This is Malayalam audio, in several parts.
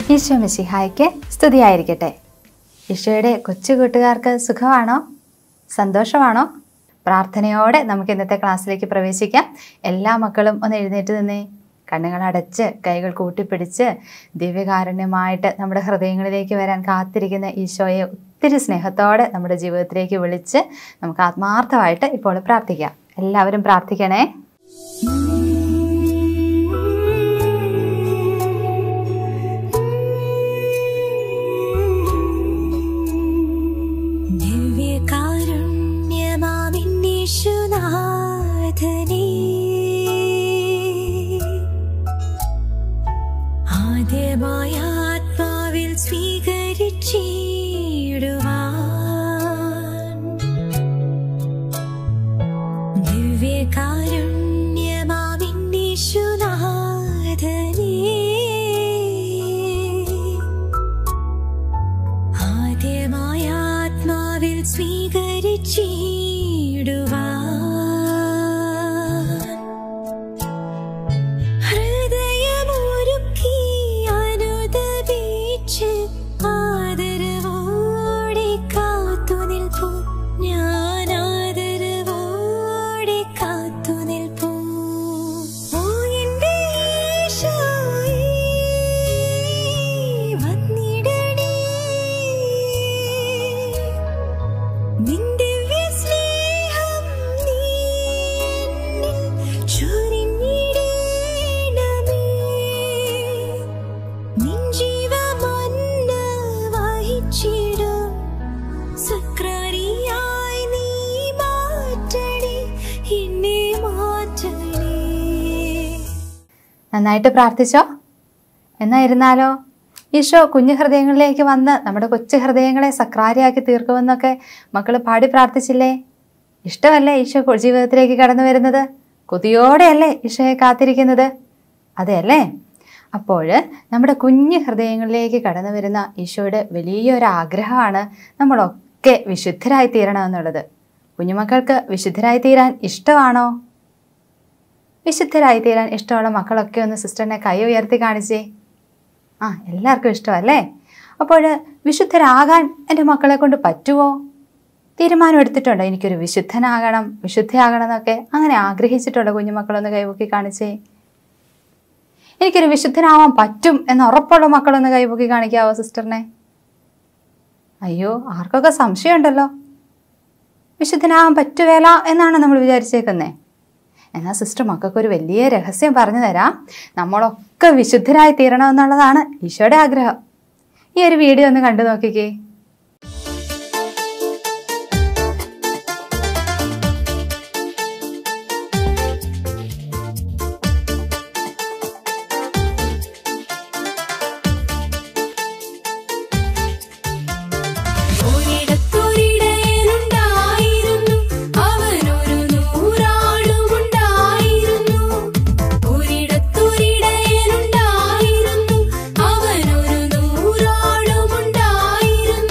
ഈശോ മിശിഹായ്ക്ക് സ്തുതിയായിരിക്കട്ടെ ഈശോയുടെ കൊച്ചു കൂട്ടുകാർക്ക് സുഖമാണോ സന്തോഷമാണോ പ്രാർത്ഥനയോടെ നമുക്ക് ഇന്നത്തെ ക്ലാസ്സിലേക്ക് പ്രവേശിക്കാം എല്ലാ മക്കളും ഒന്ന് എഴുന്നേറ്റ് നിന്നേ കണ്ണുകൾ അടച്ച് കൈകൾ കൂട്ടിപ്പിടിച്ച് ദിവ്യകാരുണ്യമായിട്ട് നമ്മുടെ ഹൃദയങ്ങളിലേക്ക് വരാൻ കാത്തിരിക്കുന്ന ഈശോയെ ഒത്തിരി സ്നേഹത്തോടെ നമ്മുടെ ജീവിതത്തിലേക്ക് വിളിച്ച് നമുക്ക് ആത്മാർത്ഥമായിട്ട് ഇപ്പോൾ പ്രാർത്ഥിക്കാം എല്ലാവരും പ്രാർത്ഥിക്കണേ ദിവ്യകാരുണ്യമാവിന്നീശുനാഥനേ ആദ്യമായ ആത്മാവിൽ സ്വീകരിച്ചിടുവാൻ ദിവ്യകാരുണ്യമാവിന്നീശുനാഥനേ ആദ്യമായ ആത്മാവിൽ സ്വീകരിച്ചിടുവാൻ ഹൃദയമൊരുക്കി അനുദപിച്ച് ആദരവോടെ കാത്തുനിൽപ്പൂ ഞാൻ ആദരവോടെ കാത്തുനിൽപ്പൂ ഓ എന്റെ ഈശോയേ വന്നിടണേ നിൻ ദിവ്യസ്നേഹം നീ എന്നിൽ ചൊരിഞ്ഞിടണമേ. നിൻ ജീവമന്ന വഹിച്ചിടും സക്രാരിയായി നീ മാറ്റണേ, എന്നെ മാറ്റണേ നന്നായിട്ട് പ്രാർത്ഥിച്ചോ എന്നാ ഇരുന്നാലോ ഈശോ കുഞ്ഞു ഹൃദയങ്ങളിലേക്ക് വന്ന് നമ്മുടെ കൊച്ചു ഹൃദയങ്ങളെ സക്രാരിയാക്കി തീർക്കുമെന്നൊക്കെ മക്കൾ പാടി പ്രാർത്ഥിച്ചില്ലേ ഇഷ്ടമല്ലേ ഈശോ കൊ- ജീവിതത്തിലേക്ക് കടന്നു വരുന്നത് കൊതിയോടെയല്ലേ ഈശോയെ കാത്തിരിക്കുന്നത് അതെയല്ലേ അപ്പോൾ നമ്മുടെ കുഞ്ഞു ഹൃദയങ്ങളിലേക്ക് കടന്നു വരുന്ന ഈശോയുടെ വലിയൊരു ആഗ്രഹമാണ് നമ്മളൊക്കെ വിശുദ്ധരായി തീരണമെന്നുള്ളത് കുഞ്ഞുമക്കൾക്ക് വിശുദ്ധരായി തീരാൻ ഇഷ്ടമാണോ വിശുദ്ധരായി തീരാൻ ഇഷ്ടമുള്ള മക്കളൊക്കെ ഒന്ന് സിസ്റ്ററിനെ കൈ ഉയർത്തി കാണിച്ചേ ആ എല്ലാവർക്കും ഇഷ്ടമല്ലേ അപ്പോൾ വിശുദ്ധരാകാൻ എൻ്റെ മക്കളെ കൊണ്ട് പറ്റുമോ തീരുമാനം എടുത്തിട്ടുണ്ടോ എനിക്കൊരു വിശുദ്ധനാകണം വിശുദ്ധയാകണം എന്നൊക്കെ അങ്ങനെ ആഗ്രഹിച്ചിട്ടുള്ള കുഞ്ഞുമക്കളൊന്ന് കൈപൊക്കി കാണിച്ചേ എനിക്കൊരു വിശുദ്ധനാവാൻ പറ്റും എന്ന് ഉറപ്പുള്ള മക്കളൊന്ന് കൈപൊക്കി കാണിക്കാവോ സിസ്റ്ററിനെ അയ്യോ ആർക്കൊക്കെ സംശയമുണ്ടല്ലോ വിശുദ്ധനാകാൻ പറ്റുവേല എന്നാണ് നമ്മൾ വിചാരിച്ചേക്കുന്നേ എന്നാൽ സിസ്റ്റർ മക്കൾക്ക് ഒരു വലിയ രഹസ്യം പറഞ്ഞു തരാം നമ്മളൊക്കെ വിശുദ്ധരായി തീരണം എന്നുള്ളതാണ് ഈശോയുടെ ആഗ്രഹം ഈ ഒരു വീഡിയോ ഒന്ന് കണ്ടു നോക്കിക്കേ ഒരിടത്തൊരിടയനുണ്ടായിരുന്നു അവനൊരു നൂറാടുമുണ്ടായിരുന്നു ഒരിടത്തൊരിടയനുണ്ടായിരുന്നു അവനൊരു നൂറാടുമുണ്ടായിരുന്നു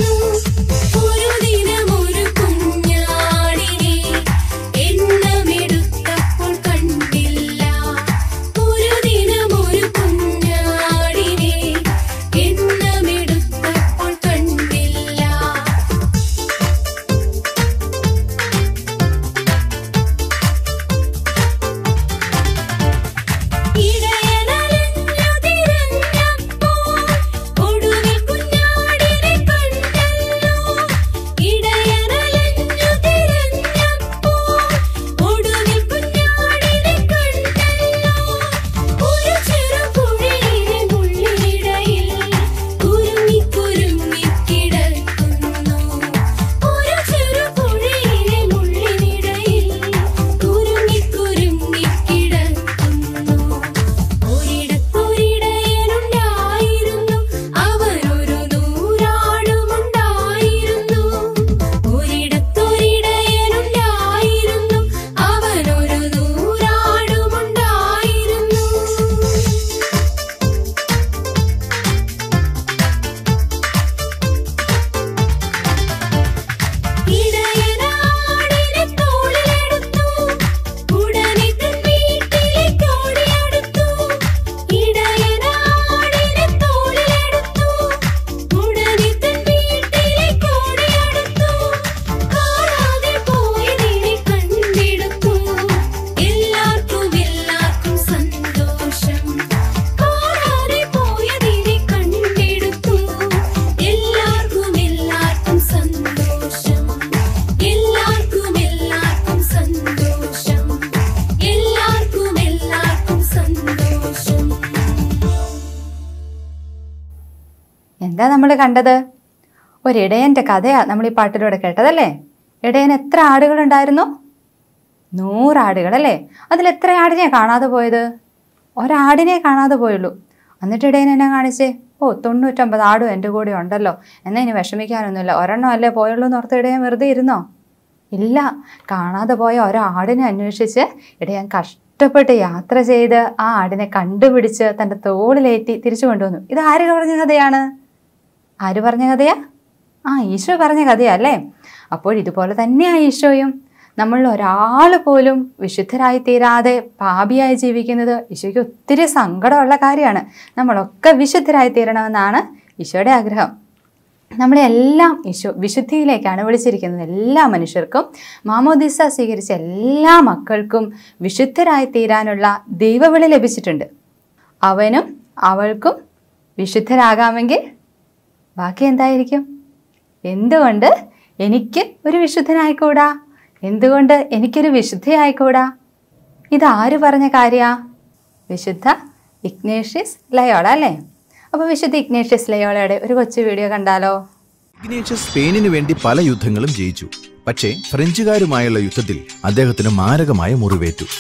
എന്താ നമ്മൾ കണ്ടത് ഒരിടയൻ്റെ കഥയാണ് നമ്മൾ ഈ പാട്ടിലൂടെ കേട്ടതല്ലേ ഇടയൻ എത്ര ആടുകളുണ്ടായിരുന്നു നൂറാടുകൾ അല്ലേ അതിൽ എത്ര ആടിനെ കാണാതെ പോയത് ഒരാടിനെ കാണാതെ പോയുള്ളൂ എന്നിട്ട് ഇടയൻ എന്നെ കാണിച്ചേ ഓ തൊണ്ണൂറ്റൊമ്പത് ആടും എൻ്റെ കൂടെ ഉണ്ടല്ലോ എന്നാൽ ഇനി വിഷമിക്കാനൊന്നുമില്ല ഒരെണ്ണം അല്ലേ പോയുള്ളൂ എന്ന് ഓർത്ത് ഇടയൻ വെറുതെ ഇരുന്നോ ഇല്ല കാണാതെ പോയ ഒരാടിനെ അന്വേഷിച്ച് ഇടയൻ കഷ്ടപ്പെട്ട് യാത്ര ചെയ്ത് ആ ആടിനെ കണ്ടുപിടിച്ച് തൻ്റെ തോളിലേറ്റി തിരിച്ചു കൊണ്ടുവന്നു ഇത് ആര് പറഞ്ഞ കഥയാണ് ആര് പറഞ്ഞ കഥയാ ആ ഈശോ പറഞ്ഞ കഥയാ അല്ലേ അപ്പോൾ ഇതുപോലെ തന്നെയാ ഈശോയും നമ്മൾ ഒരാൾ പോലും വിശുദ്ധരായി തീരാതെ പാപിയായി ജീവിക്കുന്നത് ഈശോയ്ക്ക് ഒത്തിരി സങ്കടമുള്ള കാര്യമാണ് നമ്മളൊക്കെ വിശുദ്ധരായി തീരണമെന്നാണ് ഈശോയുടെ ആഗ്രഹം നമ്മളെല്ലാം ഈശോ വിശുദ്ധിയിലേക്കാണ് വിളിച്ചിരിക്കുന്നത് എല്ലാ മനുഷ്യർക്കും മാമോദിസ സ്വീകരിച്ച എല്ലാ മക്കൾക്കും വിശുദ്ധരായി തീരാനുള്ള ദൈവവിളി ലഭിച്ചിട്ടുണ്ട് അവനും അവൾക്കും വിശുദ്ധരാകാമെങ്കിൽ ബാക്കി എന്തായിരിക്കും എന്തുകൊണ്ട് എനിക്ക് ഒരു വിശുദ്ധനായിക്കൂടാ എന്തുകൊണ്ട് എനിക്കൊരു വിശുദ്ധയായിക്കൂടാ ഇതാര് പറഞ്ഞ കാര്യാ വിശുദ്ധ ഇഗ്നേഷ്യസ് ലയോള അല്ലേ അപ്പോൾ വിശുദ്ധ ഇഗ്നേഷ്യസ് ലയോളയുടെ ഒരു കൊച്ചു വീഡിയോ കണ്ടാലോ ഇഗ്നേഷ്യസ് സ്പെയിനിനു വേണ്ടി പല യുദ്ധങ്ങളും ജയിച്ചു പക്ഷേ ഫ്രഞ്ചുകാരുമായുള്ള യുദ്ധത്തിൽ അദ്ദേഹത്തിന് മാരകമായ മുറിവേറ്റു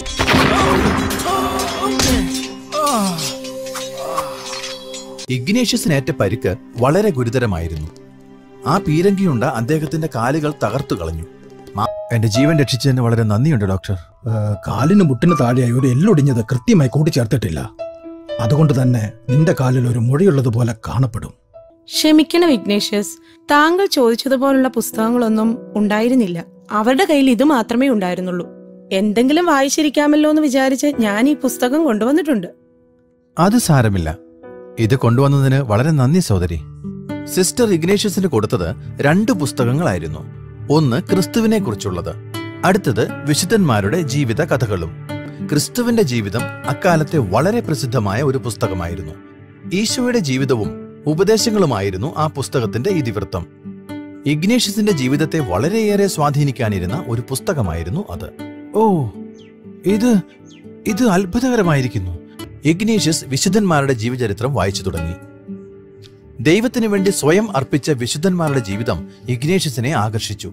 ഇഗ്നേഷ്യസിനേറ്റ പരിക്ക് വളരെ ഗുരുതരമായിരുന്നു ആ പീരങ്കിയുണ്ട അദ്ദേഹത്തിന്റെ കാലുകൾ തകർത്തു കളഞ്ഞു മാ- എന്റെ ജീവൻ രക്ഷിച്ചതിന് വളരെ നന്ദിയുണ്ട് ഡോക്ടർ ഏഹ്, കാലിന് മുട്ടിന് താഴെയായി ഒരു എല്ലൊടിഞ്ഞത് കൃത്യമായി കൂട്ടിച്ചേർത്തിട്ടില്ല അതുകൊണ്ട് തന്നെ നിന്റെ കാലിൽ ഒരു മുഴയുള്ളതുപോലെ കാണപ്പെടും ക്ഷമിക്കണം വിഘ്നേഷ്യസ് താങ്കൾ ചോദിച്ചതുപോലുള്ള പുസ്തകങ്ങളൊന്നും ഉണ്ടായിരുന്നില്ല അവരുടെ കയ്യിൽ ഇത് മാത്രമേ ഉണ്ടായിരുന്നുള്ളൂ എന്തെങ്കിലും വായിച്ചിരിക്കാമല്ലോ എന്ന് വിചാരിച്ച് ഞാൻ ഈ പുസ്തകം കൊണ്ടുവന്നിട്ടുണ്ട് അത് സാരമില്ല ഇത് കൊണ്ടുവന്നതിന് വളരെ നന്ദി സഹോദരി സിസ്റ്റർ ഇഗ്നേഷ്യസിന് കൊടുത്തത് രണ്ട് പുസ്തകങ്ങളായിരുന്നു ഒന്ന് ക്രിസ്തുവിനെ കുറിച്ചുള്ളത് അടുത്തത് വിശുദ്ധന്മാരുടെ ജീവിത കഥകളും ക്രിസ്തുവിന്റെ ജീവിതം അക്കാലത്തെ വളരെ പ്രസിദ്ധമായ ഒരു പുസ്തകമായിരുന്നു ഈശോയുടെ ജീവിതവും ഉപദേശങ്ങളുമായിരുന്നു ആ പുസ്തകത്തിന്റെ ഇതിവൃത്തം ഇഗ്നേഷ്യസിന്റെ ജീവിതത്തെ വളരെയേറെ സ്വാധീനിക്കാനിരുന്ന ഒരു പുസ്തകമായിരുന്നു അത് ഓ ഇത് ഇത് അത്ഭുതകരമായിരിക്കുന്നു ഇഗ്നേഷ്യസ് വിശുദ്ധന്മാരുടെ ജീവചരിത്രം വായിച്ചു തുടങ്ങി ദൈവത്തിനു വേണ്ടി സ്വയം അർപ്പിച്ച വിശുദ്ധന്മാരുടെ ജീവിതം ഇഗ്നേഷ്യസിനെ ആകർഷിച്ചു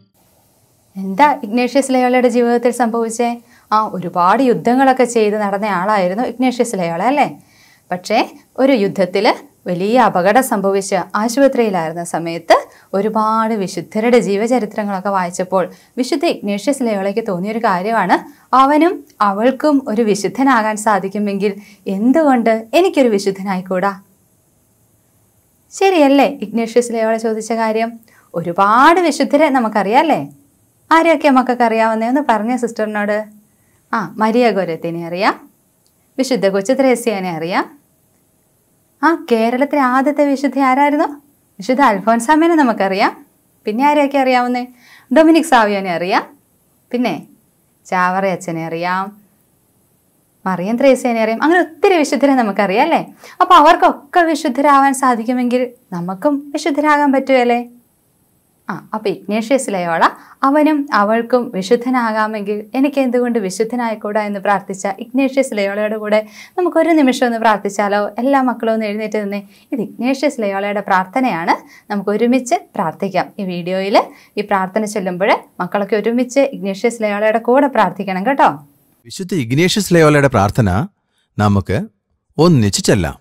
എന്താ ഇഗ്നേഷ്യസ് ലയോളയുടെ ജീവിതത്തിൽ സംഭവിച്ചേ ആ ഒരുപാട് യുദ്ധങ്ങളൊക്കെ ചെയ്ത് നടന്ന ആളായിരുന്നു ഇഗ്നേഷ്യസ് ലയോള അല്ലേ പക്ഷേ ഒരു യുദ്ധത്തിൽ വലിയ അപകടം സംഭവിച്ച് ആശുപത്രിയിലായിരുന്ന സമയത്ത് ഒരുപാട് വിശുദ്ധരുടെ ജീവചരിത്രങ്ങളൊക്കെ വായിച്ചപ്പോൾ വിശുദ്ധ ഇഗ്നേഷ്യസ് ലയോളയ്ക്ക് തോന്നിയൊരു കാര്യമാണ് അവനും അവൾക്കും ഒരു വിശുദ്ധനാകാൻ സാധിക്കുമെങ്കിൽ എന്തുകൊണ്ട് എനിക്കൊരു വിശുദ്ധനായിക്കൂടാ ശരിയല്ലേ ഇഗ്നേഷ്യസ് ലയോള ചോദിച്ച കാര്യം ഒരുപാട് വിശുദ്ധരെ നമുക്കറിയാല്ലേ ആരെയൊക്കെ മക്കൾക്ക് അറിയാവുന്നേ ഒന്ന് പറഞ്ഞ സിസ്റ്ററിനോട് ആ മരിയ ഗോരത്തിനെ അറിയാം വിശുദ്ധ കൊച്ചു ത്രേസ്യാനെ അറിയാം ആ കേരളത്തിലെ ആദ്യത്തെ വിശുദ്ധ ആരായിരുന്നു വിശുദ്ധ അൽഫോൻസാമേനെ നമുക്കറിയാം പിന്നെ ആരെയൊക്കെ അറിയാവുന്നേ ഡൊമിനിക് സാവിയോനെ അറിയാം പിന്നെ ചാവറ അച്ഛനെ അറിയാം മറിയം ത്രേസ്യനെ അറിയാം അങ്ങനെ ഒത്തിരി വിശുദ്ധരെ നമുക്കറിയാം അല്ലേ അപ്പോൾ അവർക്കൊക്കെ വിശുദ്ധരാവാൻ സാധിക്കുമെങ്കിൽ നമുക്കും വിശുദ്ധരാകാൻ പറ്റുമല്ലേ ആ അപ്പോൾ ഇഗ്നേഷ്യസ് ലയോള അവനും അവൾക്കും വിശുദ്ധനാകാമെങ്കിൽ എനിക്ക് എന്തുകൊണ്ട് വിശുദ്ധനായിക്കൂടാ എന്ന് പ്രാർത്ഥിച്ച ഇഗ്നേഷ്യസ് ലയോളയുടെ കൂടെ നമുക്കൊരു നിമിഷം ഒന്ന് പ്രാർത്ഥിച്ചാലോ എല്ലാ മക്കളും ഒന്ന് എഴുന്നേറ്റ് നിന്നേ ഇത് ഇഗ്നേഷ്യസ് ലയോളയുടെ പ്രാർത്ഥനയാണ് നമുക്ക് ഒരുമിച്ച് പ്രാർത്ഥിക്കാം ഈ വീഡിയോയിൽ ഈ പ്രാർത്ഥന ചൊല്ലുമ്പോൾ മക്കളൊക്കെ ഒരുമിച്ച് ഇഗ്നേഷ്യസ് ലയോളയുടെ കൂടെ പ്രാർത്ഥിക്കണം കേട്ടോ വിശുദ്ധ ഇഗ്നേഷ്യസ് ലയോലയുടെ പ്രാർത്ഥന നമുക്ക് ഒന്നിച്ചു ചെല്ലാം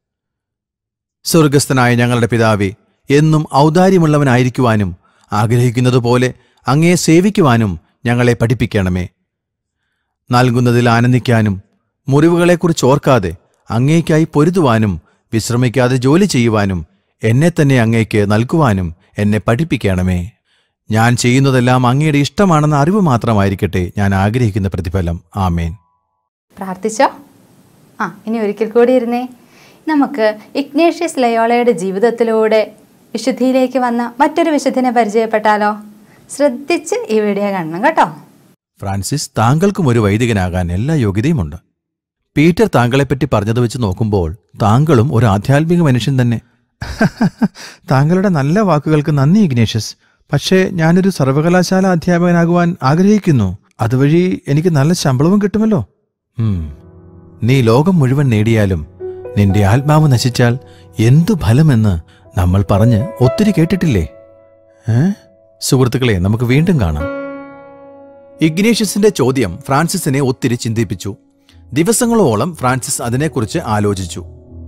സ്വർഗസ്ഥനായ ഞങ്ങളുടെ പിതാവേ എന്നും ഔദാര്യമുള്ളവനായിരിക്കുവാനും ആഗ്രഹിക്കുന്നതുപോലെ അങ്ങയെ സേവിക്കുവാനും ഞങ്ങളെ പഠിപ്പിക്കണമേ നൽകുന്നതിൽ ആനന്ദിക്കാനും മുറിവുകളെക്കുറിച്ച് ഓർക്കാതെ അങ്ങേക്കായി പൊരുതുവാനും വിശ്രമിക്കാതെ ജോലി ചെയ്യുവാനും എന്നെ തന്നെ അങ്ങേക്ക് നൽകുവാനും എന്നെ പഠിപ്പിക്കണമേ ഞാൻ ചെയ്യുന്നതെല്ലാം അങ്ങയുടെ ഇഷ്ടമാണെന്ന അറിവ് മാത്രമായിരിക്കട്ടെ ഞാൻ ആഗ്രഹിക്കുന്ന പ്രതിഫലം ആമേൻ പ്രാർത്ഥിച്ചോ ആ ഇനി ഒരിക്കൽ കൂടി ഇരുന്നേ നമുക്ക് ഇഗ്നേഷ്യസ് ലയോളയുടെ ജീവിതത്തിലൂടെ വിശുദ്ധിയിലേക്ക് വന്ന മറ്റൊരു വിശുദ്ധിനെ പരിചയപ്പെട്ടാലോ ശ്രദ്ധിച്ച് ഈ വീഡിയോ കാണണം കേട്ടോ ഫ്രാൻസിസ് താങ്കൾക്കും ഒരു വൈദികനാകാൻ എല്ലാ യോഗ്യതയുമുണ്ട് പീറ്റർ താങ്കളെപ്പറ്റി പറഞ്ഞത് വെച്ച് നോക്കുമ്പോൾ താങ്കളും ഒരു ആധ്യാത്മിക മനുഷ്യൻ തന്നെ താങ്കളുടെ നല്ല വാക്കുകൾക്ക് നന്ദി ഇഗ്നേഷ്യസ് പക്ഷേ ഞാനൊരു സർവകലാശാല അധ്യാപകനാകുവാൻ ആഗ്രഹിക്കുന്നു അതുവഴി എനിക്ക് നല്ല ശമ്പളവും കിട്ടുമല്ലോ ഉം. നീ ലോകം മുഴുവൻ നേടിയാലും നിന്റെ ആത്മാവ് നശിച്ചാൽ എന്തു ഫലമെന്ന് നമ്മൾ പറഞ്ഞ് ഒത്തിരി കേട്ടിട്ടില്ലേ ഏ സുഹൃത്തുക്കളെ നമുക്ക് വീണ്ടും കാണാം ഇഗ്നേഷ്യസിന്റെ ചോദ്യം ഫ്രാൻസിസിനെ ഒത്തിരി ചിന്തിപ്പിച്ചു ദിവസങ്ങളോളം ഫ്രാൻസിസ് അതിനെക്കുറിച്ച് ആലോചിച്ചു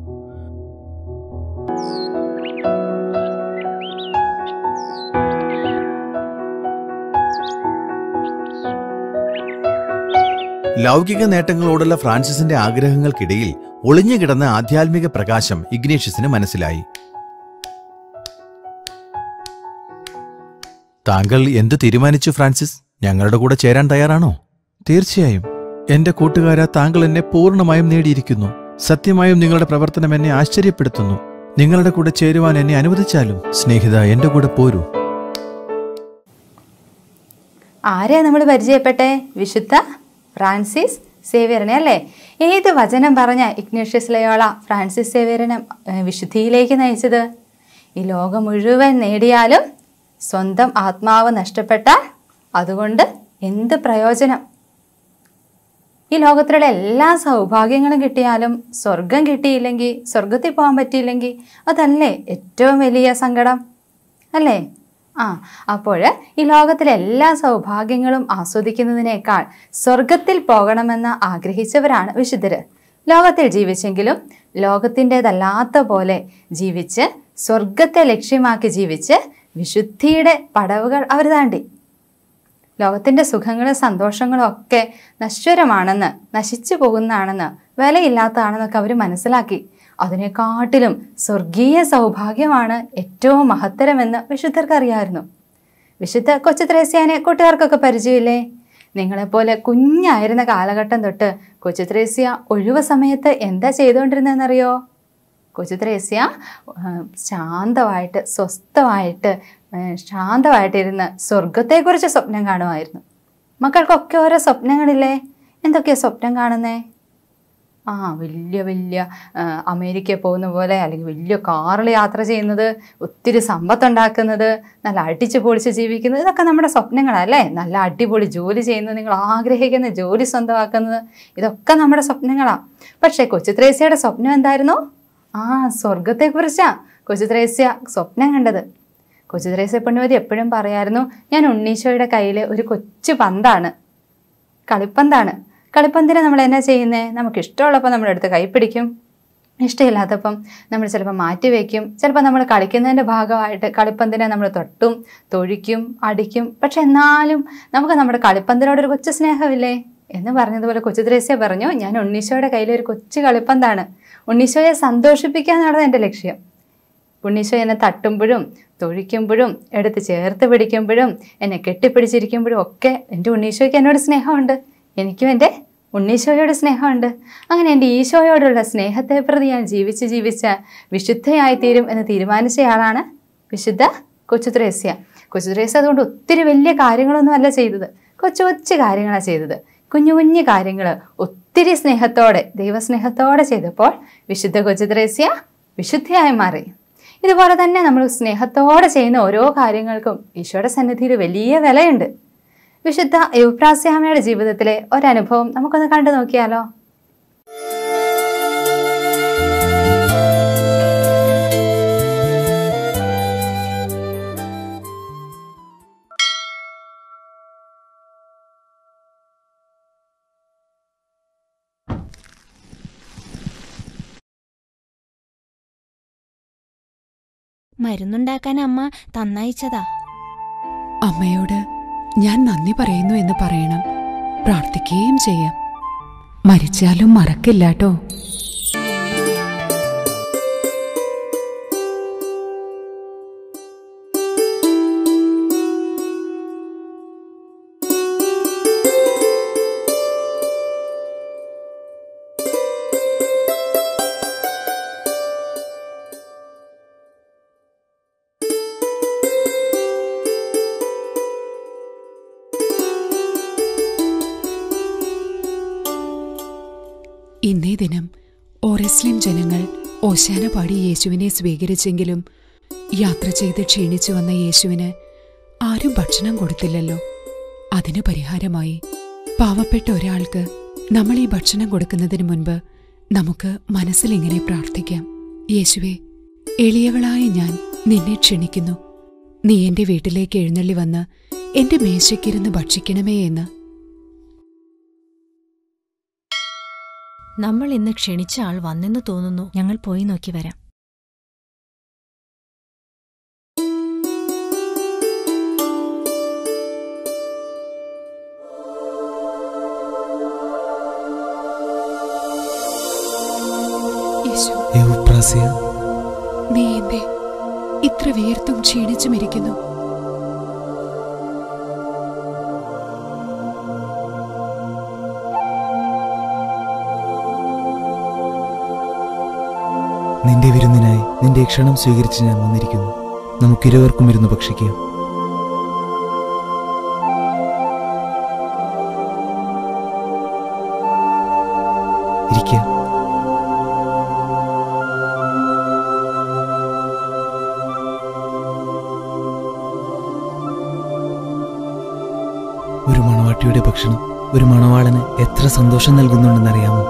ലൗകിക നേട്ടങ്ങളോടുള്ള ഫ്രാൻസിസിന്റെ ആഗ്രഹങ്ങൾക്കിടയിൽ ഒളിഞ്ഞുകിടന്ന ആധ്യാത്മിക പ്രകാശം ഇഗ്നേഷ്യസിന് മനസ്സിലായി താങ്കൾ എന്തു തീരുമാനിച്ചു ഫ്രാൻസിസ് ഞങ്ങളുടെ കൂടെ ചേരാൻ തയ്യാറാണോ തീർച്ചയായും എന്റെ കൂട്ടുകാര താങ്കൾ എന്നെ പൂർണ്ണമായും നേടിയിരിക്കുന്നു സത്യമായും നിങ്ങളുടെ പ്രവർത്തനം എന്നെ ആശ്ചര്യപ്പെടുത്തുന്നു നിങ്ങളുടെ കൂടെ ചേരുവാൻ എന്നെ അനുവദിച്ചാലും സ്നേഹിത എന്റെ കൂടെ പോരൂ ആരെയാ നമ്മൾ പരിചയപ്പെട്ടെ വിശുദ്ധ ഫ്രാൻസിസ് സേവ്യറിനെ അല്ലേ ഏത് വചനം പറഞ്ഞ ഇഗ്നേഷ്യസ് ലയോള ഫ്രാൻസിസ് സേവ്യറിനെ ഏഹ്, വിശുദ്ധിയിലേക്ക് നയിച്ചത് ഈ ലോകം മുഴുവൻ നേടിയാലും സ്വന്തം ആത്മാവ് നഷ്ടപ്പെട്ടാൽ അതുകൊണ്ട് എന്ത് പ്രയോജനം ഈ ലോകത്തിലുള്ള എല്ലാ സൗഭാഗ്യങ്ങളും കിട്ടിയാലും സ്വർഗം കിട്ടിയില്ലെങ്കിൽ സ്വർഗത്തിൽ പോകാൻ പറ്റിയില്ലെങ്കിൽ അതല്ലേ ഏറ്റവും വലിയ സങ്കടം അല്ലേ ആ അപ്പോൾ ഈ ലോകത്തിലെ എല്ലാ സൗഭാഗ്യങ്ങളും ആസ്വദിക്കുന്നതിനേക്കാൾ സ്വർഗത്തിൽ പോകണമെന്ന് ആഗ്രഹിച്ചവരാണ് വിശുദ്ധര് ലോകത്തിൽ ജീവിച്ചെങ്കിലും ലോകത്തിൻ്റെതല്ലാത്ത പോലെ ജീവിച്ച് സ്വർഗത്തെ ലക്ഷ്യമാക്കി ജീവിച്ച് വിശുദ്ധിയുടെ പടവുകൾ അവർ താണ്ടി ലോകത്തിൻ്റെ സുഖങ്ങളും സന്തോഷങ്ങളും ഒക്കെ നശ്വരമാണെന്ന് നശിച്ചു പോകുന്നതാണെന്ന് വിലയില്ലാത്തതാണെന്നൊക്കെ അവർ മനസ്സിലാക്കി അതിനെക്കാട്ടിലും സ്വർഗീയ സൗഭാഗ്യമാണ് ഏറ്റവും മഹത്തരമെന്ന് വിശുദ്ധർക്ക് അറിയാമായിരുന്നു വിശുദ്ധ കൊച്ചു ത്രേസ്യാനെ കൂട്ടുകാർക്കൊക്കെ പരിചയമില്ലേ നിങ്ങളെപ്പോലെ കുഞ്ഞായിരുന്ന കാലഘട്ടം തൊട്ട് കൊച്ചു ത്രേസ്യ ഒഴിവ് സമയത്ത് എന്താ ചെയ്തുകൊണ്ടിരുന്നതെന്നറിയോ കൊച്ചു ത്രേസ്യ ആ, ശാന്തമായിട്ട് സ്വസ്ഥമായിട്ട് ആ, ശാന്തമായിട്ടിരുന്ന് സ്വർഗത്തെക്കുറിച്ച് സ്വപ്നം കാണുമായിരുന്നു മക്കൾക്കൊക്കെ ഓരോ സ്വപ്നങ്ങളില്ലേ എന്തൊക്കെയാ സ്വപ്നം കാണുന്നേ ആ വലിയ വലിയ ആ, അമേരിക്കയിൽ പോകുന്ന പോലെ അല്ലെങ്കിൽ വലിയ കാറിൽ യാത്ര ചെയ്യുന്നത് ഒത്തിരി സമ്പത്തുണ്ടാക്കുന്നത് നല്ല അടിച്ചു പൊളിച്ച് ജീവിക്കുന്നത് ഇതൊക്കെ നമ്മുടെ സ്വപ്നങ്ങളല്ലേ നല്ല അടിപൊളി ജോലി ചെയ്യുന്നത് നിങ്ങൾ ആഗ്രഹിക്കുന്ന ജോലി സ്വന്തമാക്കുന്നത് ഇതൊക്കെ നമ്മുടെ സ്വപ്നങ്ങളാണ് പക്ഷേ കൊച്ചു ത്രേസ്യയുടെ സ്വപ്നം എന്തായിരുന്നു ആ സ്വർഗത്തെക്കുറിച്ചാ കൊച്ചു ത്രേസ്യ സ്വപ്നം കണ്ടത് കൊച്ചു ത്രേസ്യ പെണ്ണുവതി എപ്പോഴും പറയായിരുന്നു ഞാൻ ഉണ്ണീശോയുടെ കയ്യിലെ ഒരു കൊച്ചു പന്താണ് കളിപ്പന്താണ് കളിപ്പന്തിനെ നമ്മൾ എന്നാ ചെയ്യുന്നത് നമുക്ക് ഇഷ്ടമുള്ളപ്പോൾ നമ്മൾ എടുത്ത് കൈപ്പിടിക്കും ഇഷ്ടമില്ലാത്തപ്പം നമ്മൾ ചിലപ്പോൾ മാറ്റി വയ്ക്കും ചിലപ്പോൾ നമ്മൾ കളിക്കുന്നതിൻ്റെ ഭാഗമായിട്ട് കളിപ്പന്തിനെ നമ്മൾ തൊട്ടും തൊഴിക്കും അടിക്കും പക്ഷെ എന്നാലും നമുക്ക് നമ്മുടെ കളിപ്പന്തിനോടൊരു കൊച്ചു സ്നേഹമില്ലേ എന്ന് പറഞ്ഞതുപോലെ കൊച്ചു ത്രേസ്യ പറഞ്ഞു ഞാൻ ഉണ്ണീശോയുടെ കയ്യിലെ ഒരു കൊച്ചു കളിപ്പന്താണ് ഉണ്ണീശോയെ സന്തോഷിപ്പിക്കുക എന്നുള്ളത് എൻ്റെ ലക്ഷ്യം ഉണ്ണീശോ എന്നെ തട്ടുമ്പോഴും തൊഴിക്കുമ്പോഴും എടുത്ത് ചേർത്ത് പിടിക്കുമ്പോഴും എന്നെ കെട്ടിപ്പിടിച്ചിരിക്കുമ്പോഴും ഒക്കെ എൻ്റെ ഉണ്ണീശോയ്ക്ക് എന്നോട് സ്നേഹമുണ്ട് എനിക്കും എൻ്റെ ഉണ്ണീശോയോട് സ്നേഹമുണ്ട് അങ്ങനെ എൻ്റെ ഈശോയോടുള്ള സ്നേഹത്തെ പ്രതി ഞാൻ ജീവിച്ച് ജീവിച്ച് വിശുദ്ധയായിത്തീരും എന്ന് തീരുമാനിച്ചയാളാണ് വിശുദ്ധ കൊച്ചുത്രേസ്യ കൊച്ചുത്രേസ്യ അതുകൊണ്ട് ഒത്തിരി വലിയ കാര്യങ്ങളൊന്നും അല്ല ചെയ്തത് കൊച്ചു കൊച്ചു കാര്യങ്ങളാണ് ചെയ്തത് കുഞ്ഞു കുഞ്ഞു കാര്യങ്ങൾ ഒത്തിരി സ്നേഹത്തോടെ ദൈവസ്നേഹത്തോടെ ചെയ്തപ്പോൾ വിശുദ്ധ കൊച്ചുത്രേസ്യ വിശുദ്ധിയായി മാറി ഇതുപോലെ തന്നെ നമ്മൾ സ്നേഹത്തോടെ ചെയ്യുന്ന ഓരോ കാര്യങ്ങൾക്കും ഈശോയുടെ സന്നിധിയിൽ വലിയ വിലയുണ്ട് വിശുദ്ധ യുപ്രാസ്യാമയുടെ ജീവിതത്തിലെ ഒരനുഭവം നമുക്കൊന്ന് കണ്ടു നോക്കിയാലോ മരുന്നുണ്ടാക്കാൻ അമ്മ തന്നയച്ചതാ അമ്മയോട് ഞാൻ നന്ദി പറയുന്നു എന്ന് പറയണം പ്രാർത്ഥിക്കുകയും ചെയ്യാം മരിച്ചാലും മറക്കില്ലാട്ടോ ഇന്നേ ദിനം ഓറസ്ലിം ജനങ്ങൾ ഓശാന പാടി യേശുവിനെ സ്വീകരിച്ചെങ്കിലും യാത്ര ചെയ്ത് ക്ഷീണിച്ചു വന്ന യേശുവിന് ആരും ഭക്ഷണം കൊടുത്തില്ലല്ലോ അതിന് പരിഹാരമായി പാവപ്പെട്ട ഒരാൾക്ക് നമ്മൾ ഈ ഭക്ഷണം കൊടുക്കുന്നതിന് മുൻപ് നമുക്ക് മനസ്സിലിങ്ങനെ പ്രാർത്ഥിക്കാം യേശുവേ എളിയവളായ ഞാൻ നിന്നെ ക്ഷണിക്കുന്നു നീ എന്റെ വീട്ടിലേക്ക് എഴുന്നള്ളി വന്ന് എന്റെ മേശയ്ക്കിരുന്ന് ഭക്ഷിക്കണമേ എന്ന് നമ്മൾ ഇന്ന് ക്ഷണിച്ച ആൾ വന്നെന്ന് തോന്നുന്നു ഞങ്ങൾ പോയി നോക്കി വരാം യേശു എവുപ്രാസ്യ നീ എന്തേ ഇത്ര വിയർത്തും ക്ഷീണിച്ചും ഇരിക്കുന്നു നിന്റെ വിരുന്നിനായി നിന്റെ ക്ഷണം സ്വീകരിച്ച് ഞാൻ വന്നിരിക്കുന്നു നമുക്കിരുവർക്കും ഇരുന്ന് ഭക്ഷിക്കാം ഇരിക്കുക ഒരു മണവാട്ടിയുടെ ഭക്ഷണം ഒരു മണവാളന് എത്ര സന്തോഷം നൽകുന്നുണ്ടെന്നറിയാമോ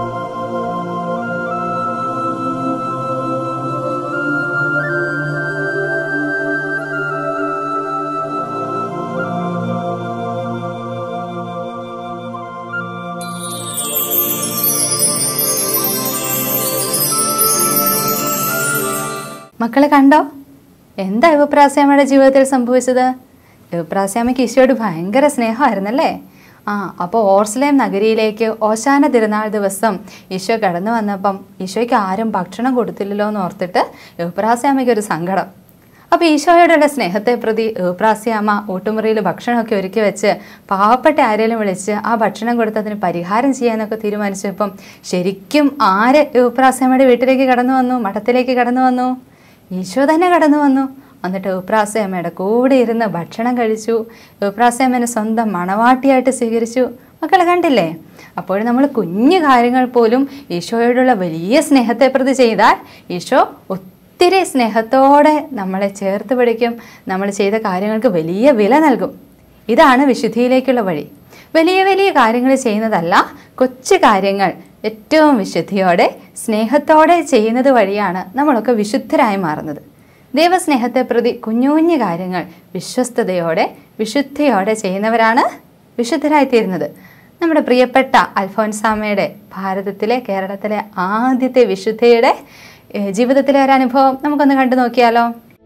മക്കളെ കണ്ടോ എന്താ യുവപ്രാസ്യാമ്മയുടെ ജീവിതത്തിൽ സംഭവിച്ചത് യുവപ്രാസ്യാമ്മയ്ക്ക് ഈശോയോട് ഭയങ്കര സ്നേഹമായിരുന്നല്ലേ ആ അപ്പോൾ ഓർസ്ലേം നഗരിയിലേക്ക് ഓശാന തിരുനാൾ ദിവസം ഈശോ കടന്നു വന്നപ്പം ഈശോയ്ക്ക് ആരും ഭക്ഷണം കൊടുത്തില്ലല്ലോ എന്ന് ഓർത്തിട്ട് യുവപ്രാസ്യാമ്മയ്ക്ക് ഒരു സങ്കടം അപ്പോൾ ഈശോയോടുള്ള സ്നേഹത്തെ പ്രതി യുവപ്രാസ്യാമ്മ ഊട്ടുമുറിയിൽ ഭക്ഷണമൊക്കെ ഒരുക്കി വെച്ച് പാവപ്പെട്ട ആരെങ്കിലും വിളിച്ച് ആ ഭക്ഷണം കൊടുത്തതിന് പരിഹാരം ചെയ്യാനൊക്കെ തീരുമാനിച്ചപ്പം ശരിക്കും ആര് യുവപ്രാസ്യാമ്മയുടെ വീട്ടിലേക്ക് കടന്നു വന്നു മഠത്തിലേക്ക് കടന്നു വന്നു ഈശോ തന്നെ കടന്നു വന്നു എന്നിട്ട് ഉപ്രാസയമ്മയുടെ കൂടെ ഇരുന്ന് ഭക്ഷണം കഴിച്ചു ഉപ്രാസയമ്മനെ സ്വന്തം മണവാട്ടിയായിട്ട് സ്വീകരിച്ചു മക്കളെ കണ്ടില്ലേ അപ്പോൾ നമ്മൾ കുഞ്ഞു കാര്യങ്ങൾ പോലും ഈശോയോടുള്ള വലിയ സ്നേഹത്തെ പ്രതി ചെയ്താൽ ഈശോ ഒത്തിരി സ്നേഹത്തോടെ നമ്മളെ ചേർത്ത് പിടിക്കും നമ്മൾ ചെയ്ത കാര്യങ്ങൾക്ക് വലിയ വില നൽകും ഇതാണ് വിശുദ്ധിയിലേക്കുള്ള വഴി വലിയ വലിയ കാര്യങ്ങൾ ചെയ്യുന്നതല്ല കൊച്ചു കാര്യങ്ങൾ ഏറ്റവും വിശുദ്ധിയോടെ സ്നേഹത്തോടെ ചെയ്യുന്നത് വഴിയാണ് നമ്മളൊക്കെ വിശുദ്ധരായി മാറുന്നത് ദൈവസ്നേഹത്തെ പ്രതി കുഞ്ഞു കുഞ്ഞു കാര്യങ്ങൾ വിശ്വസ്തയോടെ വിശുദ്ധിയോടെ ചെയ്യുന്നവരാണ് വിശുദ്ധരായിത്തീരുന്നത് നമ്മുടെ പ്രിയപ്പെട്ട അൽഫോൻസാമയുടെ ഭാരതത്തിലെ കേരളത്തിലെ ആദ്യത്തെ വിശുദ്ധയുടെ ഏഹ്, ജീവിതത്തിലെ ഒരു അനുഭവം നമുക്കൊന്ന് കണ്ടു നോക്കിയാലോ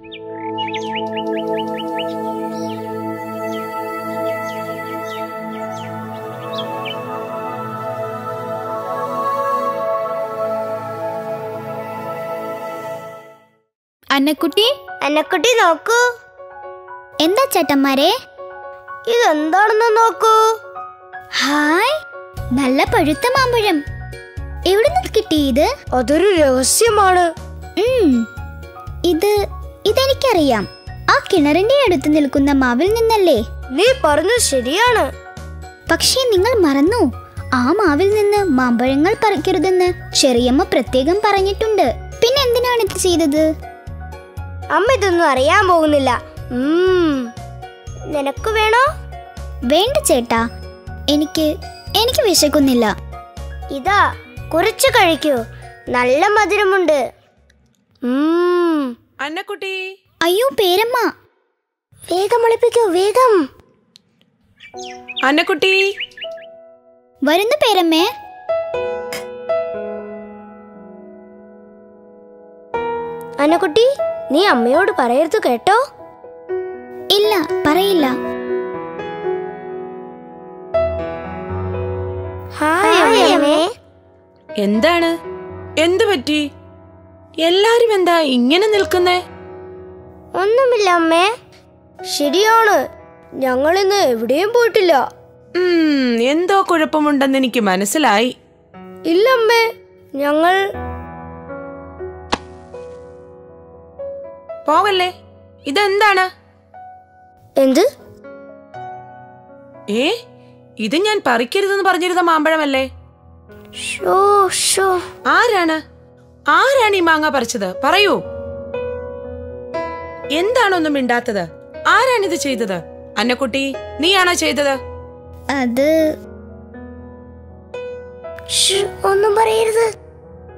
അന്നക്കുട്ടി അന്നക്കുട്ടി നോക്കൂ എന്താ ചേട്ടന്മാരെ ഇതെന്താണെന്ന് നോക്കൂ ഹായ് നല്ല പഴുത്ത മാമ്പഴം എവിടുന്ന് കിട്ടി ഇത് അതൊരു രഹസ്യമാണ് ഉം, ഇത് ഇതെനിക്കറിയാം ആ കിണറിന്റെ അടുത്ത് നിൽക്കുന്ന മാവിൽ നിന്നല്ലേ നീ പറഞ്ഞത് ശരിയാണ് പക്ഷേ നിങ്ങൾ മറന്നു ആ മാവിൽ നിന്ന് മാമ്പഴങ്ങൾ പറിക്കരുതെന്ന് ചെറിയമ്മ പ്രത്യേകം പറഞ്ഞിട്ടുണ്ട് പിന്നെ എന്തിനാണ് ഇത് ചെയ്തത് അമ്മ ഇതൊന്നും അറിയാൻ പോകുന്നില്ല ഉം. നിനക്ക് വേണോ വേണ്ട ചേട്ടാ എനിക്ക് എനിക്ക് വിശക്കുന്നില്ല ഇതാ കുറച്ച് കഴിക്കൂ നല്ല മധുരമുണ്ട് ഉം. അന്നക്കുട്ടി അയ്യോ പേരമ്മ വേഗം ഒളിപ്പിക്കൂ വേഗം അന്നക്കുട്ടി വരുന്നു പേരമ്മേ അന്നക്കുട്ടി നീ അമ്മയോട് പറയരുത് കേട്ടോ ഇല്ല പറയില്ല ഹായ് അമ്മേ എന്താണ് എന്തു പറ്റി എല്ലാരും എന്താ ഇങ്ങനെ നിൽക്കുന്നേ ഒന്നുമില്ല അമ്മേ ശരിയാണ് ഞങ്ങൾ ഇന്ന് എവിടെയും പോയിട്ടില്ല ഉം, എന്തോ കുഴപ്പമുണ്ടെന്ന് എനിക്ക് മനസ്സിലായി ഇല്ല അമ്മേ ഞങ്ങൾ പോകല്ലേ ഇതെന്താണ് എന്ത് ഏ ഇത് ഞാൻ പറിക്കരുതെന്ന് പറഞ്ഞിരുന്ന മാമ്പഴമല്ലേ ഷോ ഷോ ആരാണ് ആരാണ് ഈ മാങ്ങ പറിച്ചത് പറയൂ എന്താണൊന്നും മിണ്ടാത്തത് ആരാണിത് ചെയ്തത് അന്നക്കുട്ടി നീയാണോ ചെയ്തത് അത് ഷ്, ഒന്നും പറയരുത്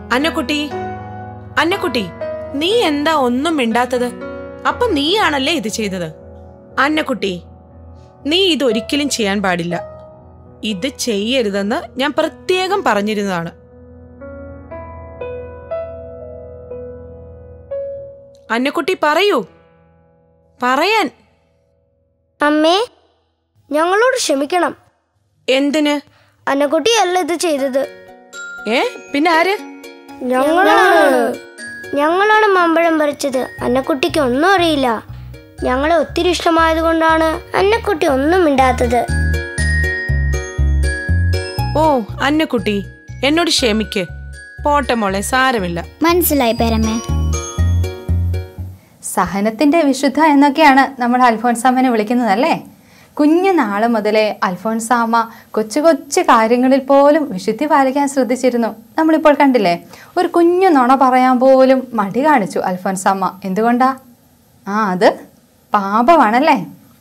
അന്നക്കുട്ടി അന്നക്കുട്ടി നീ എന്താ ഒന്നും മിണ്ടാത്തത് അപ്പൊ നീയാണല്ലേ ഇത് ചെയ്തത് അന്നക്കുട്ടി നീ ഇതൊരിക്കലും ചെയ്യാൻ പാടില്ല ഇത് ചെയ്യരുതെന്ന് ഞാൻ പ്രത്യേകം പറഞ്ഞിരുന്നതാണ് അന്നക്കുട്ടി പറയൂ പറയാൻ അമ്മേ ഞങ്ങളോട് ക്ഷമിക്കണം എന്തിന് അന്നക്കുട്ടിയല്ല ഇത് ചെയ്തത് ഏ പിന്നെ ആര് ഞങ്ങളാണ് ഞങ്ങളാണ് മാമ്പഴം പറിച്ചത് അന്നക്കുട്ടിക്ക് ഒന്നും അറിയില്ല ഞങ്ങളെ ഒത്തിരി ഇഷ്ടമായത് കൊണ്ടാണ് അന്നക്കുട്ടി ഒന്നും മിണ്ടാത്തത് ഓ അന്നക്കുട്ടി എന്നോട് ക്ഷമിക്ക് പോട്ടെ മോളെ സാരമില്ല മനസ്സിലായി പേരമ്മേ സഹനത്തിന്റെ വിശുദ്ധ എന്നൊക്കെയാണ് നമ്മൾ അൽഫോൻസാമ്മനെ വിളിക്കുന്നതല്ലേ കുഞ്ഞു നാള് മുതലേ അൽഫോൻസാമ്മ കൊച്ചു കൊച്ചു കാര്യങ്ങളിൽ പോലും വിശുദ്ധി പാലിക്കാൻ ശ്രദ്ധിച്ചിരുന്നു നമ്മളിപ്പോൾ കണ്ടില്ലേ ഒരു കുഞ്ഞു നുണ പറയാൻ പോലും മടി കാണിച്ചു അൽഫോൻസാമ്മ എന്തുകൊണ്ടാ ആ അത് പാപമാണല്ലേ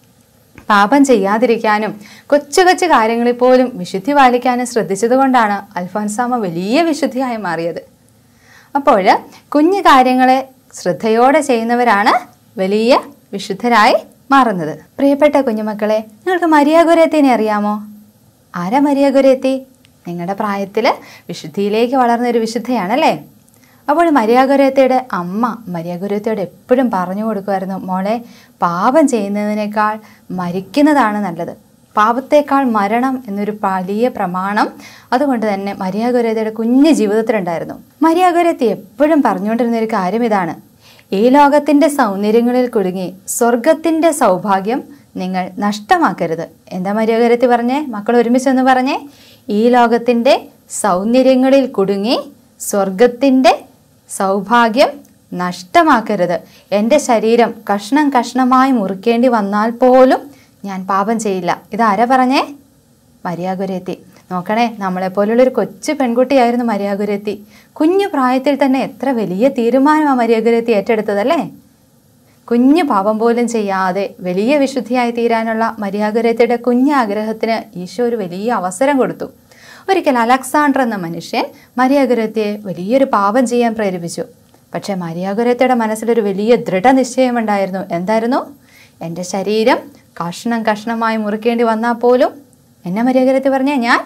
പാപം ചെയ്യാതിരിക്കാനും കൊച്ചു കൊച്ചു കാര്യങ്ങളിൽ പോലും വിശുദ്ധി പാലിക്കാനും ശ്രദ്ധിച്ചതുകൊണ്ടാണ് അൽഫോൻസാമ്മ വലിയ വിശുദ്ധിയായി മാറിയത് അപ്പോൾ കുഞ്ഞു കാര്യങ്ങളെ ശ്രദ്ധയോടെ ചെയ്യുന്നവരാണ് വലിയ വിശുദ്ധരായി മാറുന്നത് പ്രിയപ്പെട്ട കുഞ്ഞുമക്കളെ നിങ്ങൾക്ക് മരിയാഗുരത്തിനെ അറിയാമോ ആരാ മരിയാഗുരത്തി നിങ്ങളുടെ പ്രായത്തിൽ വിശുദ്ധിയിലേക്ക് വളർന്ന ഒരു വിശുദ്ധയാണല്ലേ അപ്പോൾ മരിയാഗുരത്തിയുടെ അമ്മ മരിയാഗുരത്തിയോട് എപ്പോഴും പറഞ്ഞു കൊടുക്കുമായിരുന്നു മോളെ പാപം ചെയ്യുന്നതിനേക്കാൾ മരിക്കുന്നതാണ് നല്ലത് പാപത്തേക്കാൾ മരണം എന്നൊരു വലിയ പ്രമാണം അതുകൊണ്ട് തന്നെ മരിയാഗുരത്തിയുടെ കുഞ്ഞു ജീവിതത്തിലുണ്ടായിരുന്നു മരിയാഗുരത്തി എപ്പോഴും പറഞ്ഞുകൊണ്ടിരുന്ന ഒരു കാര്യം ഇതാണ് ഈ ലോകത്തിൻ്റെ സൗന്ദര്യങ്ങളിൽ കുടുങ്ങി സ്വർഗത്തിൻ്റെ സൗഭാഗ്യം നിങ്ങൾ നഷ്ടമാക്കരുത് എന്താ മരിയാഗുരത്തി പറഞ്ഞേ മക്കൾ ഒരുമിച്ചൊന്ന് പറഞ്ഞേ ഈ ലോകത്തിൻ്റെ സൗന്ദര്യങ്ങളിൽ കുടുങ്ങി സ്വർഗത്തിൻ്റെ സൗഭാഗ്യം നഷ്ടമാക്കരുത് എൻ്റെ ശരീരം കഷ്ണം കഷ്ണമായി മുറിക്കേണ്ടി വന്നാൽ പോലും ഞാൻ പാപം ചെയ്യില്ല ഇതാരാ പറഞ്ഞേ മര്യാഗുരത്തി നോക്കണേ നമ്മളെപ്പോലുള്ളൊരു കൊച്ചു പെൺകുട്ടിയായിരുന്നു മര്യാഗുരത്തി കുഞ്ഞു പ്രായത്തിൽ തന്നെ എത്ര വലിയ തീരുമാനമാണ് മര്യാഗുരത്തി ഏറ്റെടുത്തതല്ലേ കുഞ്ഞു പാപം പോലും ചെയ്യാതെ വലിയ വിശുദ്ധിയായി തീരാനുള്ള മര്യാഗുരത്തിയുടെ കുഞ്ഞു ആഗ്രഹത്തിന് ഈശോ ഒരു വലിയ അവസരം കൊടുത്തു ഒരിക്കൽ അലക്സാണ്ടർ എന്ന മനുഷ്യൻ മര്യാഗുരത്തിയെ വലിയൊരു പാപം ചെയ്യാൻ പ്രേരിപ്പിച്ചു പക്ഷേ മര്യാഗുരത്തിയുടെ മനസ്സിലൊരു വലിയ ദൃഢനിശ്ചയമുണ്ടായിരുന്നു എന്തായിരുന്നു എൻ്റെ ശരീരം കഷ്ണം കഷ്ണമായി മുറിക്കേണ്ടി വന്നാൽ പോലും എന്നെ മര്യാഗരത്തി പറഞ്ഞേ ഞാൻ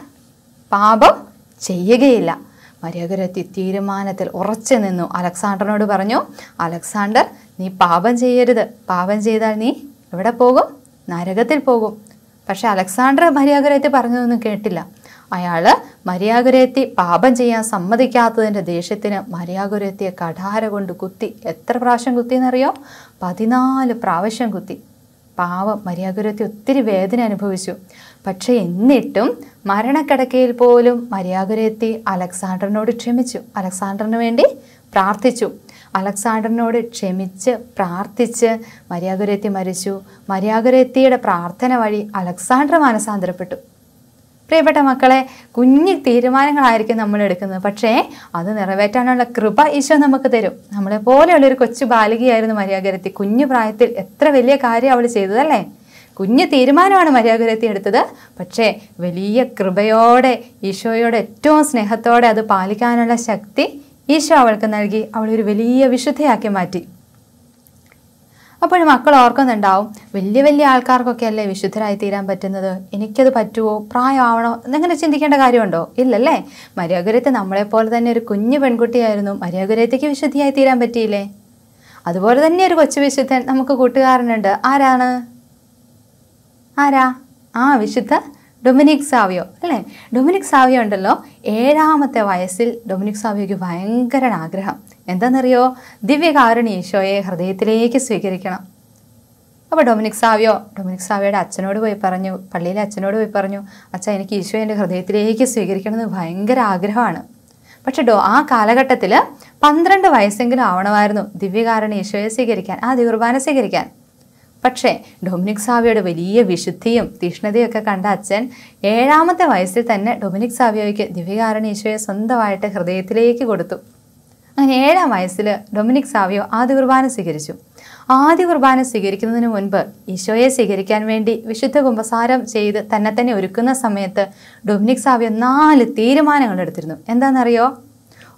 പാപം ചെയ്യുകയില്ല മര്യാഗരത്തി തീരുമാനത്തിൽ ഉറച്ചു നിന്നു അലക്സാണ്ടറിനോട് പറഞ്ഞു അലക്സാണ്ടർ നീ പാപം ചെയ്യരുത് പാപം ചെയ്താൽ നീ എവിടെ പോകും നരകത്തിൽ പോകും പക്ഷെ അലക്സാണ്ടർ മര്യാഗരത്തി പറഞ്ഞതൊന്നും കേട്ടില്ല അയാൾ മര്യാഗുരത്തി പാപം ചെയ്യാൻ സമ്മതിക്കാത്തതിൻ്റെ ദേഷ്യത്തിന് മര്യാഗുരത്തിയെ കഠാര കൊണ്ട് കുത്തി എത്ര പ്രാവശ്യം കുത്തിയെന്നറിയോ പതിനാല് പ്രാവശ്യം കുത്തി പാവം മര്യാഗുരത്തി ഒത്തിരി വേദന അനുഭവിച്ചു പക്ഷേ എന്നിട്ടും മരണക്കിടക്കയിൽ പോലും മര്യാഗുരത്തി അലക്സാണ്ടറിനോട് ക്ഷമിച്ചു അലക്സാണ്ടറിന് വേണ്ടി പ്രാർത്ഥിച്ചു അലക്സാണ്ടറിനോട് ക്ഷമിച്ച് പ്രാർത്ഥിച്ച് മര്യാഗുരത്തി മരിച്ചു മര്യാഗുരത്തിയുടെ പ്രാർത്ഥന വഴി അലക്സാണ്ടർ മാനസാന്തരപ്പെട്ടു പ്രിയപ്പെട്ട മക്കളെ കുഞ്ഞു തീരുമാനങ്ങളായിരിക്കും നമ്മൾ എടുക്കുന്നത് പക്ഷേ അത് നിറവേറ്റാനുള്ള കൃപ ഈശോ നമുക്ക് തരും നമ്മളെ പോലെയുള്ള ഒരു കൊച്ചു ബാലികയായിരുന്നു മര്യാഗരത്തി കുഞ്ഞു പ്രായത്തിൽ എത്ര വലിയ കാര്യം അവൾ ചെയ്തതല്ലേ കുഞ്ഞു തീരുമാനമാണ് മര്യാഗരത്തി എടുത്തത് പക്ഷേ വലിയ കൃപയോടെ ഈശോയോട് ഏറ്റവും സ്നേഹത്തോടെ അത് പാലിക്കാനുള്ള ശക്തി ഈശോ അവൾക്ക് നൽകി അവളൊരു വലിയ വിശുദ്ധയാക്കി മാറ്റി അപ്പോൾ മക്കൾ ഓർക്കുന്നുണ്ടാവും വലിയ വലിയ ആൾക്കാർക്കൊക്കെ അല്ലേ വിശുദ്ധരായി തീരാൻ പറ്റുന്നത് എനിക്കത് പറ്റുമോ പ്രായമാവണോ എന്നങ്ങനെ ചിന്തിക്കേണ്ട കാര്യമുണ്ടോ ഇല്ലല്ലേ മര്യാഗരത്ത് നമ്മളെപ്പോലെ തന്നെ ഒരു കുഞ്ഞു പെൺകുട്ടിയായിരുന്നു മര്യാഗരത്തേക്ക് വിശുദ്ധിയായി തീരാൻ പറ്റിയില്ലേ അതുപോലെ തന്നെ ഒരു കൊച്ചു വിശുദ്ധൻ നമുക്ക് കൂട്ടുകാരനുണ്ട് ആരാണ് ആരാ ആ വിശുദ്ധ ഡൊമിനിക് സാവിയോ അല്ലേ ഡൊമിനിക് സാവിയോ ഉണ്ടല്ലോ ഏഴാമത്തെ വയസ്സിൽ ഡൊമിനിക് സാവിയോയ്ക്ക് ഭയങ്കര ആഗ്രഹം എന്താണെന്നറിയോ ദിവ്യകാരുണ്യ ഈശോയെ ഹൃദയത്തിലേക്ക് സ്വീകരിക്കണം അപ്പോൾ ഡൊമിനിക് സാവിയോ ഡൊമിനിക് സാവിയോയുടെ അച്ഛനോട് പോയി പറഞ്ഞു പള്ളിയിലെ അച്ഛനോട് പോയി പറഞ്ഞു അച്ഛ എനിക്ക് ഈശോ എൻ്റെ ഹൃദയത്തിലേക്ക് സ്വീകരിക്കണമെന്ന് ഭയങ്കര ആഗ്രഹമാണ് പക്ഷെ ഡോ ആ കാലഘട്ടത്തിൽ പന്ത്രണ്ട് വയസ്സെങ്കിലും ആവണമായിരുന്നു ദിവ്യകാരുണ്യ ഈശോയെ സ്വീകരിക്കാൻ ആ ദിവ്യകുർബാന സ്വീകരിക്കാൻ പക്ഷേ ഡൊമിനിക് സാവിയോയുടെ വലിയ വിശുദ്ധിയും തീഷ്ണതയും ഒക്കെ കണ്ട അച്ഛൻ ഏഴാമത്തെ വയസ്സിൽ തന്നെ ഡൊമിനിക് സാവിയോയ്ക്ക് ദിവ്യകാരുണ്യ ഈശോയെ സ്വന്തമായിട്ട് ഹൃദയത്തിലേക്ക് കൊടുത്തു അങ്ങനെ ഏഴാം വയസ്സിൽ ഡൊമിനിക് സാവിയോ ആദ്യ കുർബാന സ്വീകരിച്ചു ആദ്യ കുർബാന സ്വീകരിക്കുന്നതിന് മുൻപ് ഈശോയെ സ്വീകരിക്കാൻ വേണ്ടി വിശുദ്ധ കുമ്പസാരം ചെയ്ത് തന്നെ തന്നെ ഒരുക്കുന്ന സമയത്ത് ഡൊമിനിക് സാവിയോ നാല് തീരുമാനങ്ങൾ എടുത്തിരുന്നു എന്താണെന്നറിയോ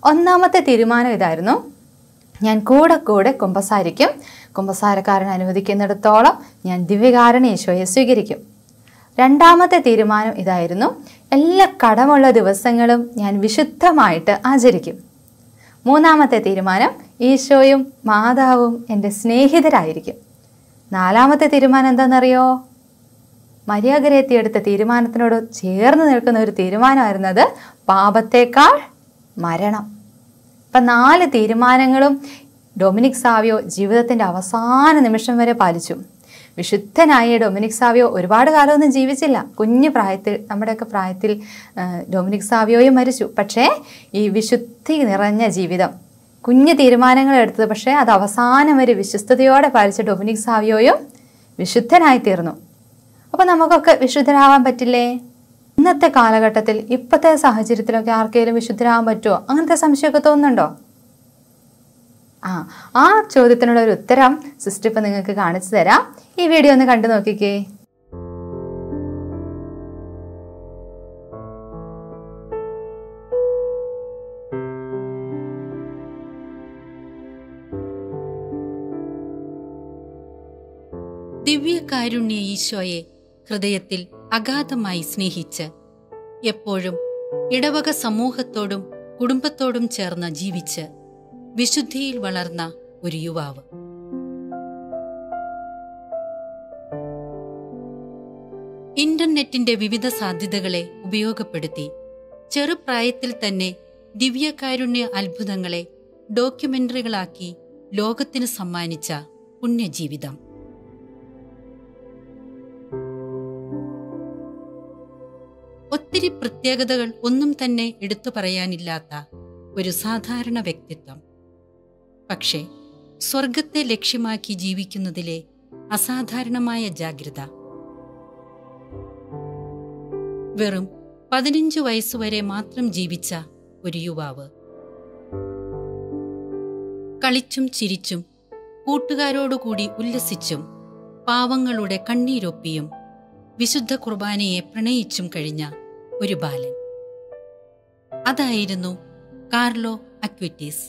ഒന്നാമത്തെ തീരുമാനം ഇതായിരുന്നു ഞാൻ കൂടെ കൂടെ കുമ്പസാരിക്കും കുമ്പസാരക്കാരൻ അനുവദിക്കുന്നിടത്തോളം ഞാൻ ദിവ്യകാരണ ഈശോയെ സ്വീകരിക്കും രണ്ടാമത്തെ തീരുമാനം ഇതായിരുന്നു എല്ലാ കടമുള്ള ദിവസങ്ങളും ഞാൻ വിശുദ്ധമായിട്ട് ആചരിക്കും മൂന്നാമത്തെ തീരുമാനം ഈശോയും മാതാവും എൻ്റെ സ്നേഹിതരായിരിക്കും നാലാമത്തെ തീരുമാനം എന്താണെന്നറിയോ മര്യാദരേത്തി എടുത്ത തീരുമാനത്തിനോട് ചേർന്ന് നിൽക്കുന്ന ഒരു തീരുമാനമായിരുന്നത് പാപത്തേക്കാൾ മരണം ഇപ്പം നാല് തീരുമാനങ്ങളും ഡൊമിനിക് സാവിയോ ജീവിതത്തിൻ്റെ അവസാന നിമിഷം വരെ പാലിച്ചു വിശുദ്ധനായ ഡൊമിനിക് സാവിയോ ഒരുപാട് കാലമൊന്നും ജീവിച്ചില്ല കുഞ്ഞു പ്രായത്തിൽ നമ്മുടെയൊക്കെ പ്രായത്തിൽ ആ, ഡൊമിനിക് സാവിയോയും മരിച്ചു പക്ഷേ ഈ വിശുദ്ധി നിറഞ്ഞ ജീവിതം കുഞ്ഞു തീരുമാനങ്ങൾ എടുത്തത് പക്ഷേ അത് അവസാനം വരെ വിശ്വസ്തയോടെ പാലിച്ച ഡൊമിനിക് സാവിയോയും വിശുദ്ധനായി തീർന്നു അപ്പോൾ നമുക്കൊക്കെ വിശുദ്ധരാവാൻ പറ്റില്ലേ ഇന്നത്തെ കാലഘട്ടത്തിൽ ഇപ്പോഴത്തെ സാഹചര്യത്തിലൊക്കെ ആർക്കെങ്കിലും വിശുദ്ധരാകാൻ പറ്റുമോ അങ്ങനത്തെ സംശയമൊക്കെ തോന്നുന്നുണ്ടോ ആ ആ ചോദ്യത്തിനുള്ള ഒരു ഉത്തരം സിസ്റ്റർ ഇപ്പം നിങ്ങൾക്ക് കാണിച്ചു തരാം ഈ വീഡിയോ ഒന്ന് കണ്ടു നോക്കിക്കേ ദിവ്യകാരുണ്യ ഈശോയെ ഹൃദയത്തിൽ അഗാധമായി സ്നേഹിച്ച് എപ്പോഴും ഇടവക സമൂഹത്തോടും കുടുംബത്തോടും ചേർന്ന് ജീവിച്ച് വിശുദ്ധിയിൽ വളർന്ന ഒരു യുവാവ് ഇന്റർനെറ്റിന്റെ വിവിധ സാധ്യതകളെ ഉപയോഗപ്പെടുത്തി ചെറുപ്രായത്തിൽ തന്നെ ദിവ്യകാരുണ്യ അത്ഭുതങ്ങളെ ഡോക്യുമെന്ററികളാക്കി ലോകത്തിന് സമ്മാനിച്ച പുണ്യജീവിതം ഒത്തിരി പ്രത്യേകതകൾ ഒന്നും തന്നെ എടുത്തു പറയാനില്ലാത്ത ഒരു സാധാരണ വ്യക്തിത്വം പക്ഷേ സ്വർഗത്തെ ലക്ഷ്യമാക്കി ജീവിക്കുന്നതിലെ അസാധാരണമായ ജാഗ്രത വെറും പതിനഞ്ചു വയസ്സുവരെ മാത്രം ജീവിച്ച ഒരു യുവാവ് കളിച്ചും ചിരിച്ചും കൂട്ടുകാരോടുകൂടി ഉല്ലസിച്ചും പാവങ്ങളുടെ കണ്ണീരൊപ്പിയും വിശുദ്ധ കുർബാനയെ പ്രണയിച്ചും കഴിഞ്ഞ ഒരു ബാലൻ അതായിരുന്നു കാർലോ അക്വിറ്റീസ്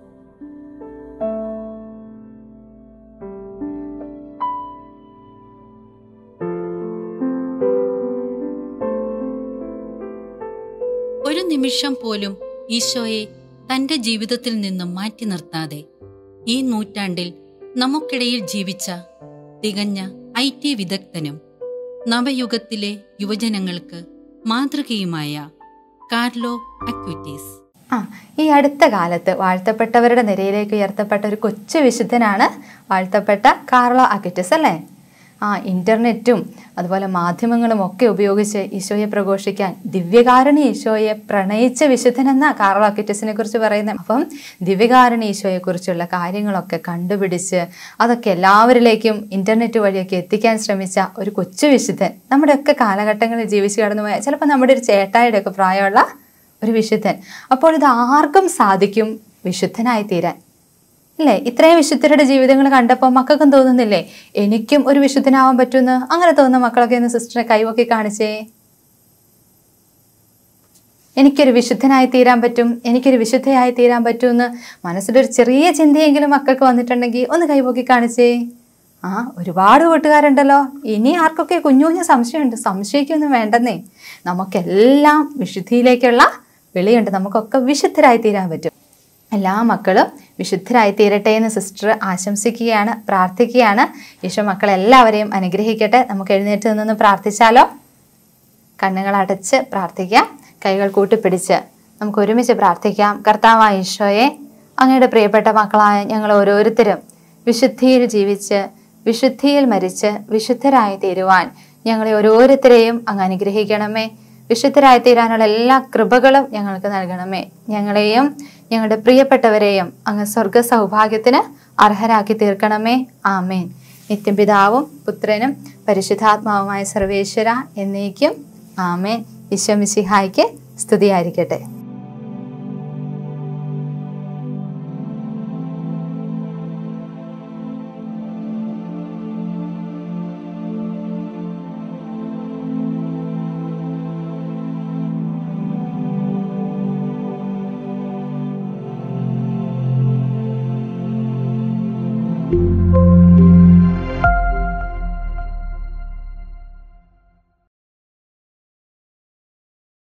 ഒരു നിമിഷം പോലും ഈശോയെ തന്റെ ജീവിതത്തിൽ നിന്നും മാറ്റി നിർത്താതെ ഈ നൂറ്റാണ്ടിൽ നമുക്കിടയിൽ ജീവിച്ച തികഞ്ഞ ഐ ടി വിദഗ്ധനും നവയുഗത്തിലെ യുവജനങ്ങൾക്ക് മാതൃകയുമായ കാർലോ അക്വിറ്റീസ് ആ ഈ അടുത്ത കാലത്ത് വാഴ്ത്തപ്പെട്ടവരുടെ നിരയിലേക്ക് ഉയർത്തപ്പെട്ട ഒരു കൊച്ചു വിശുദ്ധനാണ് വാഴ്ത്തപ്പെട്ട കാർലോ അക്വിറ്റസ് അല്ലേ ആ ഇൻ്റർനെറ്റും അതുപോലെ മാധ്യമങ്ങളും ഒക്കെ ഉപയോഗിച്ച് ഈശോയെ പ്രഘോഷിക്കാൻ ദിവ്യകാരുണി ഈശോയെ പ്രണയിച്ച വിശുദ്ധൻ എന്ന കാർലോ അക്വിറ്റസിനെ കുറിച്ച് പറയുന്നത് അപ്പം ദിവ്യകാരുണി ഈശോയെക്കുറിച്ചുള്ള കാര്യങ്ങളൊക്കെ കണ്ടുപിടിച്ച് അതൊക്കെ എല്ലാവരിലേക്കും ഇൻ്റർനെറ്റ് വഴിയൊക്കെ എത്തിക്കാൻ ശ്രമിച്ച ഒരു കൊച്ചു വിശുദ്ധൻ നമ്മുടെയൊക്കെ കാലഘട്ടങ്ങളിൽ ജീവിച്ചു കടന്നുപോയ ചിലപ്പോൾ നമ്മുടെ ഒരു ചേട്ടായുടെ ഒക്കെ പ്രായമുള്ള ഒരു വിശുദ്ധൻ അപ്പോൾ ഇത് ആർക്കും സാധിക്കും വിശുദ്ധനായി തീരാൻ ഇല്ലേ ഇത്രയും വിശുദ്ധരുടെ ജീവിതങ്ങൾ കണ്ടപ്പോൾ മക്കൾക്കും തോന്നുന്നില്ലേ എനിക്കും ഒരു വിശുദ്ധനാവാൻ പറ്റുമെന്ന് അങ്ങനെ തോന്നുന്ന മക്കളൊക്കെ ഒന്ന് സിസ്റ്ററെ കൈവക്കി കാണിച്ചേ എനിക്കൊരു വിശുദ്ധനായി തീരാൻ പറ്റും എനിക്കൊരു വിശുദ്ധയായി തീരാൻ പറ്റുമെന്ന് മനസ്സിലൊരു ചെറിയ ചിന്തയെങ്കിലും മക്കൾക്ക് വന്നിട്ടുണ്ടെങ്കിൽ ഒന്ന് കൈപൊക്കി കാണിച്ചേ ആ ഒരുപാട് കൂട്ടുകാരുണ്ടല്ലോ ഇനി ആർക്കൊക്കെ കുഞ്ഞു കുഞ്ഞു സംശയമുണ്ട് സംശയിക്കൊന്നും വേണ്ടെന്നേ നമുക്കെല്ലാം വിശുദ്ധിയിലേക്കുള്ള വിളിയുണ്ട് നമുക്കൊക്കെ വിശുദ്ധരായി തീരാൻ പറ്റും എല്ലാ മക്കളും വിശുദ്ധരായി തീരട്ടെ എന്ന് സിസ്റ്റർ ആശംസിക്കുകയാണ് പ്രാർത്ഥിക്കുകയാണ് ഈശോ മക്കളെല്ലാവരെയും അനുഗ്രഹിക്കട്ടെ നമുക്ക് എഴുന്നേറ്റ് നിന്നൊന്ന് പ്രാർത്ഥിച്ചാലോ കണ്ണുകൾ അടച്ച് പ്രാർത്ഥിക്കാം കൈകൾ കൂട്ടിപ്പിടിച്ച് നമുക്ക് ഒരുമിച്ച് പ്രാർത്ഥിക്കാം കർത്താവായ ഈശോയെ അങ്ങയുടെ പ്രിയപ്പെട്ട മക്കളായ ഞങ്ങൾ ഓരോരുത്തരും വിശുദ്ധിയിൽ ജീവിച്ച് വിശുദ്ധിയിൽ മരിച്ച് വിശുദ്ധരായി തീരുവാൻ ഞങ്ങളെ ഓരോരുത്തരെയും അങ്ങ് അനുഗ്രഹിക്കണമേ വിശുദ്ധരായി തീരാനുള്ള എല്ലാ കൃപകളും ഞങ്ങൾക്ക് നൽകണമേ ഞങ്ങളെയും ഞങ്ങളുടെ പ്രിയപ്പെട്ടവരെയും അങ്ങ് സ്വർഗ സൗഭാഗ്യത്തിന് അർഹരാക്കി തീർക്കണമേ ആമേൻ നിത്യപിതാവും പുത്രനും പരിശുദ്ധാത്മാവുമായ സർവേശ്വര എന്നേക്കും ആമേൻ ഈശോ മിശിഹായ്ക്ക് സ്തുതിയായിരിക്കട്ടെ